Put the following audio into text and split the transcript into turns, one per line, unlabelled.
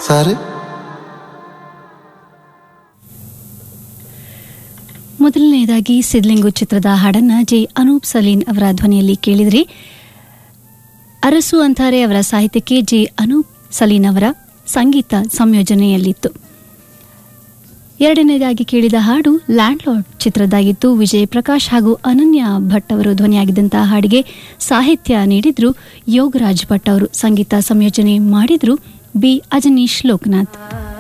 ಸಾರಿ
ಮೊದಲನೆಯದಾಗಿ ಸಿದ್ಲಿಂಗು ಚಿತ್ರದ ಹಾಡನ್ನ ಜೆ ಅನೂಪ್ ಸಲೀನ್ ಅವರ ಧ್ವನಿಯಲ್ಲಿ ಕೇಳಿದ್ರಿ ಅರಸು ಅಂತಾರೆ ಅವರ ಸಾಹಿತ್ಯಕ್ಕೆ ಜೆ ಅನೂಪ್ ಸಲೀನ್ ಅವರ ಸಂಗೀತ ಸಂಯೋಜನೆಯಲ್ಲಿತ್ತು ಎರಡನೇದಾಗಿ ಕೇಳಿದ ಹಾಡು ಲ್ಯಾಂಡ್ಲಾರ್ಡ್ ಚಿತ್ರದಾಗಿತ್ತು ವಿಜಯ್ ಪ್ರಕಾಶ್ ಹಾಗೂ ಅನನ್ಯ ಭಟ್ ಅವರು ಧ್ವನಿಯಾಗಿದ್ದಂತಹ ಹಾಡಿಗೆ ಸಾಹಿತ್ಯ ನೀಡಿದ್ರು ಯೋಗರಾಜ್ ಭಟ್ ಅವರು ಸಂಗೀತ ಸಂಯೋಜನೆ ಮಾಡಿದ್ರು ಬಿ ಅಜನೀಶ್ ಲೋಕನಾಥ್